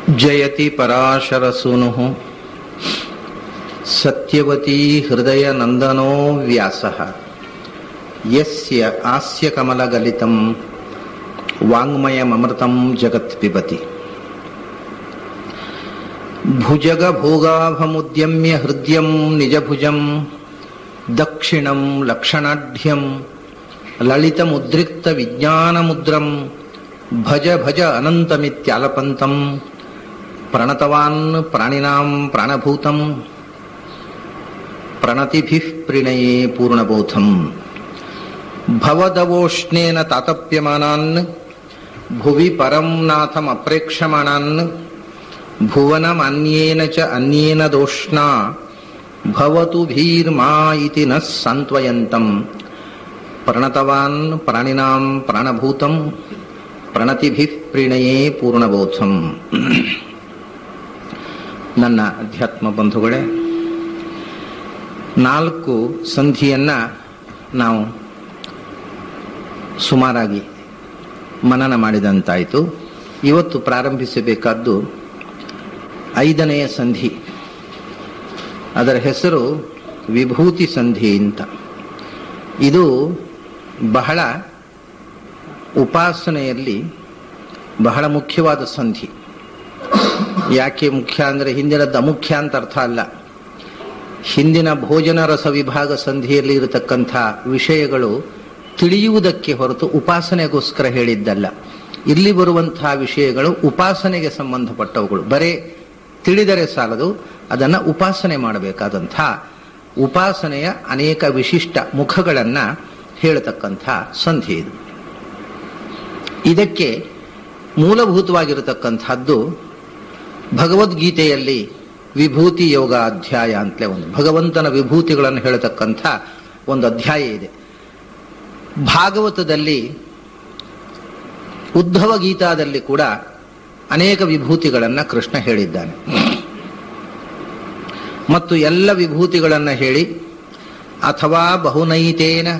ಜಯತಿ ಪರಾಶರಸೂನು ಸತ್ಯವತೀ ಹೃದಯ ನಂದನೋ ವ್ಯಾಸ ಯಸ್ಯ ಆಸ್ಯ ಕಮಲಗಲಿತಂ ವಾಂಗ್ಮಯಮೃತಂ ಜಗತ್ ಪಿಬತಿ ಭುಜಗ ಭೋಗಾಭಮುದ್ಯಮ್ಯ ಹೃದಯಂ ನಿಜಭುಜಂ ದಕ್ಷಿಣಂ ಲಕ್ಷಣಾಢ್ಯಂ ಲಲಿತಮುದ್ರಿಕ್ತ ವಿಜ್ಞಾನಮುದ್ರಂ ಭಜ ಭಜ ಅನಂತಮಿತ್ಯಾಲಪಂತಂ ಪ್ರಣತವಾನ್ ಪ್ರಾಣಿನಾಂ ಪ್ರಾಣಭೂತಂ ಪ್ರಣತಿಭಿಃ ಪ್ರಣಯೇ ಪೂರ್ಣಬೋಧಂ ಭವದವೋಷ್ಣೇನ ತಾತಪ್ಯಮಾನಾನ್ ಭುವಿ ಪರಂ ನಾಥಮಪ್ರೇಕ್ಷಮಾಣಾನ್ ಭುವನಮನ್ಯೇನ ಚ ಅನ್ಯೇನ ದೋಷ್ಣಾ ಭವತು ಭೀರ್ಮಾ ಇತಿ ನ ಸಾಂತ್ವಯಂತಂ ಪ್ರಣತವಾನ್ ಪ್ರಾಣಿನಾಂ ಪ್ರಾಣಭೂತಂ ಪ್ರಣತಿಭಿಃ ಪ್ರಣಯೇ ಪೂರ್ಣಬೋಧಂ ನನ್ನ ಅಧ್ಯಾತ್ಮ ಬಂಧುಗಳೇ ನಾಲ್ಕು ಸಂಧಿಯನ್ನ ನಾವು ಸುಮಾರಾಗಿ ಮನನ ಮಾಡಿದಂತಾಯಿತು ಇವತ್ತು ಪ್ರಾರಂಭಿಸಬೇಕಾದ್ದು ಐದನೆಯ ಸಂಧಿ ಅದರ ಹೆಸರು ವಿಭೂತಿ ಸಂಧಿ ಅಂತ ಇದು ಬಹಳ ಉಪಾಸನೆಯಲ್ಲಿ ಬಹಳ ಮುಖ್ಯವಾದ ಸಂಧಿ ಯಾಕೆ ಮುಖ್ಯ ಅಂದರೆ ಹಿಂದಿನದ್ದು ಅಮುಖ್ಯ ಅಂತ ಅರ್ಥ ಅಲ್ಲ ಹಿಂದಿನ ಭೋಜನ ರಸ ವಿಭಾಗ ಸಂಧಿಯಲ್ಲಿ ಇರತಕ್ಕಂಥ ವಿಷಯಗಳು ತಿಳಿಯುವುದಕ್ಕೆ ಹೊರತು ಉಪಾಸನೆಗೋಸ್ಕರ ಹೇಳಿದ್ದಲ್ಲ ಇಲ್ಲಿ ಬರುವಂತಹ ವಿಷಯಗಳು ಉಪಾಸನೆಗೆ ಸಂಬಂಧಪಟ್ಟವುಗಳು ಬರೇ ತಿಳಿದರೆ ಸಾಲದು ಅದನ್ನು ಉಪಾಸನೆ ಮಾಡಬೇಕಾದಂಥ ಉಪಾಸನೆಯ ಅನೇಕ ವಿಶಿಷ್ಟ ಮುಖಗಳನ್ನು ಹೇಳತಕ್ಕಂಥ ಸಂಧಿ ಇದು ಇದಕ್ಕೆ ಮೂಲಭೂತವಾಗಿರತಕ್ಕಂಥದ್ದು ಭಗವದ್ಗೀತೆಯಲ್ಲಿ ವಿಭೂತಿ ಯೋಗ ಅಧ್ಯಾಯ ಅಂತಲೇ ಒಂದು ಭಗವಂತನ ವಿಭೂತಿಗಳನ್ನು ಹೇಳತಕ್ಕಂಥ ಒಂದು ಅಧ್ಯಾಯ ಇದೆ ಭಾಗವತದಲ್ಲಿ ಉದ್ಧವ ಗೀತಾದಲ್ಲಿ ಕೂಡ ಅನೇಕ ವಿಭೂತಿಗಳನ್ನು ಕೃಷ್ಣ ಹೇಳಿದ್ದಾನೆ ಮತ್ತು ಎಲ್ಲ ವಿಭೂತಿಗಳನ್ನು ಹೇಳಿ ಅಥವಾ ಬಹುನೈತೇನ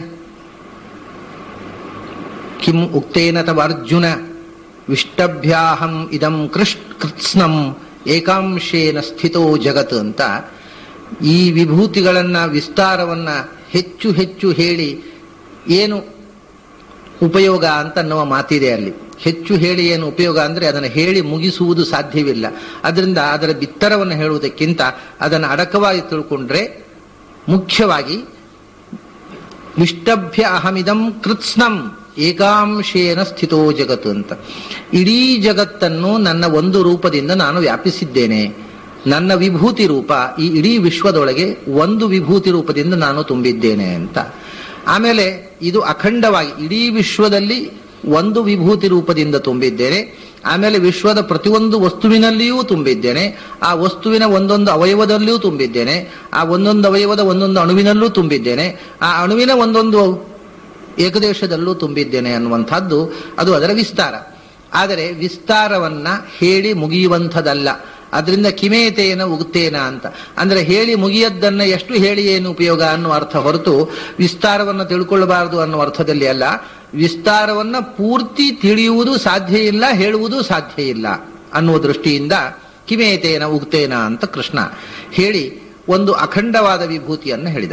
ಕಿಂ ಉಕ್ತೇನ ತವ ಅರ್ಜುನ ವಿಷ್ಟಭ್ಯಾಹಂ ಇದಂ ಕೃಷ್ ಕೃತ್ಸ್ನಂ ಏಕಾಂಶೇನ ಸ್ಥಿತೋ ಜಗತ್ ಅಂತ ಈ ವಿಭೂತಿಗಳನ್ನ ವಿಸ್ತಾರವನ್ನ ಹೆಚ್ಚು ಹೆಚ್ಚು ಹೇಳಿ ಏನು ಉಪಯೋಗ ಅಂತ ಅನ್ನುವ ಮಾತಿದೆ ಅಲ್ಲಿ ಹೆಚ್ಚು ಹೇಳಿ ಏನು ಉಪಯೋಗ ಅಂದ್ರೆ ಅದನ್ನು ಹೇಳಿ ಮುಗಿಸುವುದು ಸಾಧ್ಯವಿಲ್ಲ ಅದರಿಂದ ಅದರ ಬಿತ್ತರವನ್ನು ಹೇಳುವುದಕ್ಕಿಂತ ಅದನ್ನು ಅಡಕವಾಗಿ ತಿಳ್ಕೊಂಡ್ರೆ ಮುಖ್ಯವಾಗಿ ವಿಷ್ಟಭ್ಯ ಅಹಮಿದಂ ಕೃತ್ಸ್ನಂ ಏಕಾಂಶೇನ ಸ್ಥಿತೋ ಜಗತ್ತು ಅಂತ ಇಡೀ ಜಗತ್ತನ್ನು ನನ್ನ ಒಂದು ರೂಪದಿಂದ ನಾನು ವ್ಯಾಪಿಸಿದ್ದೇನೆ ನನ್ನ ವಿಭೂತಿ ರೂಪ ಈ ಇಡೀ ವಿಶ್ವದೊಳಗೆ ಒಂದು ವಿಭೂತಿ ರೂಪದಿಂದ ನಾನು ತುಂಬಿದ್ದೇನೆ ಅಂತ ಆಮೇಲೆ ಇದು ಅಖಂಡವಾಗಿ ಇಡೀ ವಿಶ್ವದಲ್ಲಿ ಒಂದು ವಿಭೂತಿ ರೂಪದಿಂದ ತುಂಬಿದ್ದೇನೆ ಆಮೇಲೆ ವಿಶ್ವದ ಪ್ರತಿಯೊಂದು ವಸ್ತುವಿನಲ್ಲಿಯೂ ತುಂಬಿದ್ದೇನೆ ಆ ವಸ್ತುವಿನ ಒಂದೊಂದು ಅವಯವದಲ್ಲಿಯೂ ತುಂಬಿದ್ದೇನೆ ಆ ಒಂದೊಂದು ಅವಯವದ ಒಂದೊಂದು ಅಣುವಿನಲ್ಲೂ ತುಂಬಿದ್ದೇನೆ ಆ ಅಣುವಿನ ಒಂದೊಂದು ಏಕದೇಶದಲ್ಲೂ ತುಂಬಿದ್ದೇನೆ ಅನ್ನುವಂಥದ್ದು ಅದು ಅದರ ವಿಸ್ತಾರ ಆದರೆ ವಿಸ್ತಾರವನ್ನ ಹೇಳಿ ಮುಗಿಯುವಂಥದ್ದಲ್ಲ ಅದರಿಂದ ಕಿಮೇತೇನ ಉಗುತ್ತೇನ ಅಂತ ಅಂದ್ರೆ ಹೇಳಿ ಮುಗಿಯದ್ದನ್ನ ಎಷ್ಟು ಹೇಳಿ ಏನು ಉಪಯೋಗ ಅನ್ನುವ ಅರ್ಥ ಹೊರತು ವಿಸ್ತಾರವನ್ನು ತಿಳ್ಕೊಳ್ಳಬಾರದು ಅನ್ನುವ ಅರ್ಥದಲ್ಲಿ ಅಲ್ಲ ವಿಸ್ತಾರವನ್ನ ಪೂರ್ತಿ ತಿಳಿಯುವುದು ಸಾಧ್ಯ ಇಲ್ಲ ಹೇಳುವುದು ಸಾಧ್ಯ ಇಲ್ಲ ಅನ್ನುವ ದೃಷ್ಟಿಯಿಂದ ಕಿಮೇತೇನ ಉಗ್ತೇನ ಅಂತ ಕೃಷ್ಣ ಹೇಳಿ ಒಂದು ಅಖಂಡವಾದ ವಿಭೂತಿಯನ್ನು ಹೇಳಿದ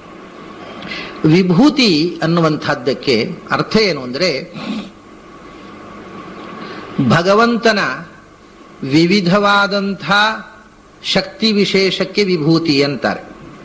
ವಿಭೂತಿ ಅನ್ನುವಂಥದ್ದಕ್ಕೆ ಅರ್ಥ ಏನು ಅಂದ್ರೆ ಭಗವಂತನ ವಿವಿಧವಾದಂಥ ಶಕ್ತಿ ವಿಶೇಷಕ್ಕೆ ವಿಭೂತಿ ಅಂತಾರೆ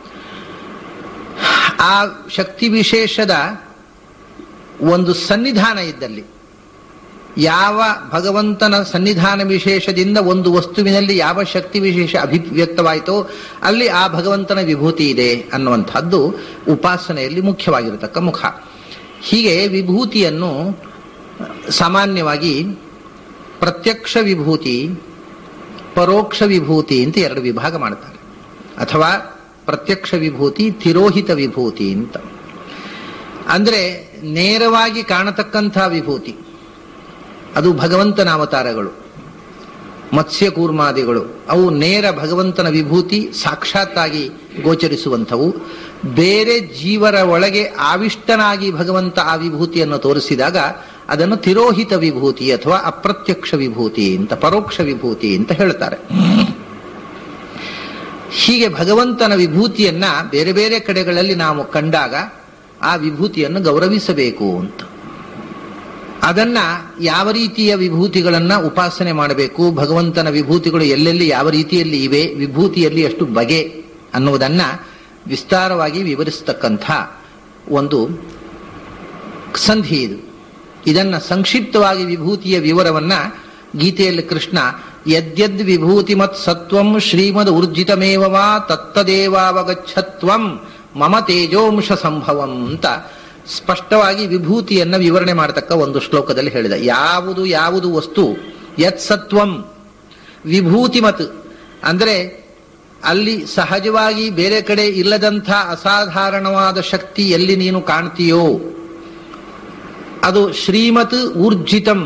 ಆ ಶಕ್ತಿ ವಿಶೇಷದ ಒಂದು ಸನ್ನಿಧಾನ ಇದ್ದಲ್ಲಿ ಯಾವ ಭಗವಂತನ ಸನ್ನಿಧಾನ ವಿಶೇಷದಿಂದ ಒಂದು ವಸ್ತುವಿನಲ್ಲಿ ಯಾವ ಶಕ್ತಿ ವಿಶೇಷ ಅಭಿವ್ಯಕ್ತವಾಯಿತೋ ಅಲ್ಲಿ ಆ ಭಗವಂತನ ವಿಭೂತಿ ಇದೆ ಅನ್ನುವಂಥದ್ದು ಉಪಾಸನೆಯಲ್ಲಿ ಮುಖ್ಯವಾಗಿರತಕ್ಕ ಮುಖ ಹೀಗೆ ವಿಭೂತಿಯನ್ನು ಸಾಮಾನ್ಯವಾಗಿ ಪ್ರತ್ಯಕ್ಷ ವಿಭೂತಿ ಪರೋಕ್ಷ ವಿಭೂತಿ ಅಂತ ಎರಡು ವಿಭಾಗ ಮಾಡ್ತಾರೆ ಅಥವಾ ಪ್ರತ್ಯಕ್ಷ ವಿಭೂತಿ ತಿರೋಹಿತ ವಿಭೂತಿ ಅಂತ ಅಂದ್ರೆ ನೇರವಾಗಿ ಕಾಣತಕ್ಕಂಥ ವಿಭೂತಿ ಅದು ಭಗವಂತನ ಅವತಾರಗಳು ಮತ್ಸ್ಯ ಕೂರ್ಮಾದಿಗಳು ಅವು ನೇರ ಭಗವಂತನ ವಿಭೂತಿ ಸಾಕ್ಷಾತ್ತಾಗಿ ಗೋಚರಿಸುವಂಥವು ಬೇರೆ ಜೀವರ ಒಳಗೆ ಆವಿಷ್ಟನಾಗಿ ಭಗವಂತ ಆ ವಿಭೂತಿಯನ್ನು ತೋರಿಸಿದಾಗ ಅದನ್ನು ತಿರೋಹಿತ ವಿಭೂತಿ ಅಥವಾ ಅಪ್ರತ್ಯಕ್ಷ ವಿಭೂತಿ ಅಂತ ಪರೋಕ್ಷ ವಿಭೂತಿ ಅಂತ ಹೇಳ್ತಾರೆ ಹೀಗೆ ಭಗವಂತನ ವಿಭೂತಿಯನ್ನ ಬೇರೆ ಬೇರೆ ಕಡೆಗಳಲ್ಲಿ ನಾವು ಕಂಡಾಗ ಆ ವಿಭೂತಿಯನ್ನು ಗೌರವಿಸಬೇಕು ಅಂತ ಅದನ್ನ ಯಾವ ರೀತಿಯ ವಿಭೂತಿಗಳನ್ನ ಉಪಾಸನೆ ಮಾಡಬೇಕು ಭಗವಂತನ ವಿಭೂತಿಗಳು ಎಲ್ಲೆಲ್ಲಿ ಯಾವ ರೀತಿಯಲ್ಲಿ ಇವೆ ವಿಭೂತಿಯಲ್ಲಿ ಎಷ್ಟು ಬಗೆ ಅನ್ನುವುದನ್ನ ವಿಸ್ತಾರವಾಗಿ ವಿವರಿಸ್ತಕ್ಕಂಥ ಒಂದು ಸಂಧಿ ಇದು ಇದನ್ನ ಸಂಕ್ಷಿಪ್ತವಾಗಿ ವಿಭೂತಿಯ ವಿವರವನ್ನ ಗೀತೆಯಲ್ಲಿ ಕೃಷ್ಣ ಯದ್ಯದ್ ವಿಭೂತಿಮತ್ ಸತ್ವಂ ಶ್ರೀಮದ್ ಊರ್ಜಿತಮೇವ ತತ್ತದೇವಾವಗಚ್ಚತ್ವಂ ಮಮ ತೇಜೋಂಶ ಸಂಭವಂ ಅಂತ ಸ್ಪಷ್ಟವಾಗಿ ವಿಭೂತಿಯನ್ನ ವಿವರಣೆ ಮಾಡತಕ್ಕ ಒಂದು ಶ್ಲೋಕದಲ್ಲಿ ಹೇಳಿದ ಯಾವುದು ಯಾವುದು ವಸ್ತು ಯತ್ ಸತ್ವಂ ವಿಭೂತಿಮತ್ ಅಂದ್ರೆ ಅಲ್ಲಿ ಸಹಜವಾಗಿ ಬೇರೆ ಕಡೆ ಇಲ್ಲದಂಥ ಅಸಾಧಾರಣವಾದ ಶಕ್ತಿ ಎಲ್ಲಿ ನೀನು ಕಾಣ್ತೀಯೋ ಅದು ಶ್ರೀಮತ್ ಊರ್ಜಿತಂ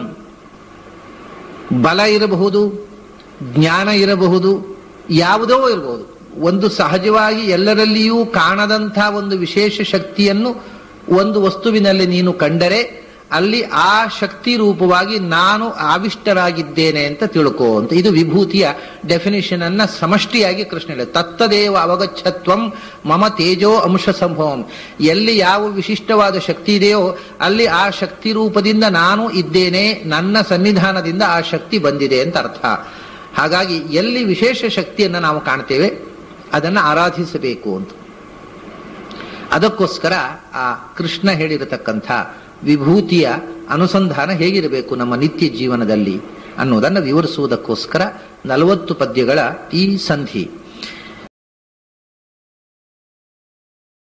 ಬಲ ಇರಬಹುದು ಜ್ಞಾನ ಇರಬಹುದು ಯಾವುದೋ ಇರಬಹುದು ಒಂದು ಸಹಜವಾಗಿ ಎಲ್ಲರಲ್ಲಿಯೂ ಕಾಣದಂಥ ಒಂದು ವಿಶೇಷ ಶಕ್ತಿಯನ್ನು ಒಂದು ವಸ್ತುವಿನಲ್ಲಿ ನೀನು ಕಂಡರೆ ಅಲ್ಲಿ ಆ ಶಕ್ತಿ ರೂಪವಾಗಿ ನಾನು ಆವಿಷ್ಟರಾಗಿದ್ದೇನೆ ಅಂತ ತಿಳ್ಕೋ ಅಂತ ಇದು ವಿಭೂತಿಯ ಡೆಫಿನಿಷನ್ ಅನ್ನ ಸಮಷ್ಟಿಯಾಗಿ ಕೃಷ್ಣ ಹೇಳಿದ ತತ್ತದೇವ ಅವಗಚ್ಚತ್ವಂ ಮಮ ತೇಜೋ ಅಂಶ ಸಂಭವಂ ಎಲ್ಲಿ ಯಾವ ವಿಶಿಷ್ಟವಾದ ಶಕ್ತಿ ಇದೆಯೋ ಅಲ್ಲಿ ಆ ಶಕ್ತಿ ರೂಪದಿಂದ ನಾನು ಇದ್ದೇನೆ ನನ್ನ ಸನ್ನಿಧಾನದಿಂದ ಆ ಶಕ್ತಿ ಬಂದಿದೆ ಅಂತ ಅರ್ಥ ಹಾಗಾಗಿ ಎಲ್ಲಿ ವಿಶೇಷ ಶಕ್ತಿಯನ್ನು ನಾವು ಕಾಣ್ತೇವೆ ಅದನ್ನು ಆರಾಧಿಸಬೇಕು ಅಂತ ಅದಕ್ಕೋಸ್ಕರ ಆ ಕೃಷ್ಣ ಹೇಳಿರತಕ್ಕಂಥ ವಿಭೂತಿಯ ಅನುಸಂಧಾನ ಹೇಗಿರಬೇಕು ನಮ್ಮ ನಿತ್ಯ ಜೀವನದಲ್ಲಿ ಅನ್ನೋದನ್ನು ವಿವರಿಸುವುದಕ್ಕೋಸ್ಕರ ನಲವತ್ತು ಪದ್ಯಗಳ ಈ ಸಂಧಿ